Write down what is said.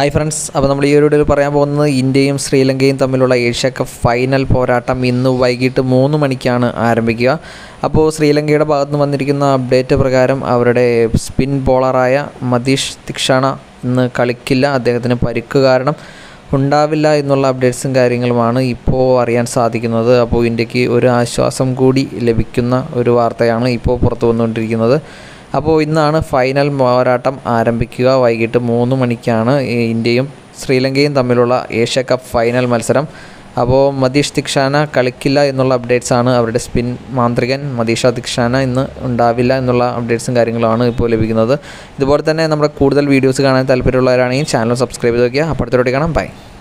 hi friends അപ്പോൾ നമ്മൾ ഈ ഒരു വീഡിയോയിൽ പറയാൻ പോകുന്നത് ഇന്ത്യയും ശ്രീലങ്കയും തമ്മിലുള്ള ഏഷ്യ കപ്പ് ഫൈനൽ പോരാട്ടം ഇന്ന് വൈകിട്ട് മൂന്ന് മണിക്കാണ് ആരംഭിക്കുക അപ്പോൾ ശ്രീലങ്കയുടെ ഭാഗത്ത് നിന്ന് വന്നിരിക്കുന്ന അപ്ഡേറ്റ് പ്രകാരം അവരുടെ സ്പിൻ ബോളറായ മതീഷ് തിക്ഷാണ ഇന്ന് കളിക്കില്ല അദ്ദേഹത്തിന് പരിക്ക് കാരണം ഉണ്ടാവില്ല എന്നുള്ള അപ്ഡേറ്റ്സും കാര്യങ്ങളുമാണ് ഇപ്പോൾ അറിയാൻ സാധിക്കുന്നത് അപ്പോൾ ഇന്ത്യക്ക് ഒരു ആശ്വാസം കൂടി ലഭിക്കുന്ന ഒരു വാർത്തയാണ് ഇപ്പോൾ പുറത്തു വന്നുകൊണ്ടിരിക്കുന്നത് അപ്പോൾ ഇന്നാണ് ഫൈനൽ പോരാട്ടം ആരംഭിക്കുക വൈകിട്ട് മൂന്ന് മണിക്കാണ് ഈ ഇന്ത്യയും ശ്രീലങ്കയും തമ്മിലുള്ള ഏഷ്യ കപ്പ് ഫൈനൽ മത്സരം അപ്പോൾ മതീഷ് ദിക്ഷാന കളിക്കില്ല എന്നുള്ള അപ്ഡേറ്റ്സ് ആണ് അവരുടെ സ്പിൻ മാന്ത്രികൻ മതീഷ ദിക്ഷാന ഇന്ന് ഉണ്ടാവില്ല എന്നുള്ള അപ്ഡേറ്റ്സും കാര്യങ്ങളുമാണ് ഇപ്പോൾ ലഭിക്കുന്നത് ഇതുപോലെ തന്നെ നമ്മുടെ കൂടുതൽ വീഡിയോസ് കാണാൻ താല്പര്യമുള്ളവരാണെങ്കിൽ ചാനൽ സബ്സ്ക്രൈബ് ചെയ്ത് വയ്ക്കുക അപ്പോൾ അടുത്തോട്ട് കാണാം ബൈ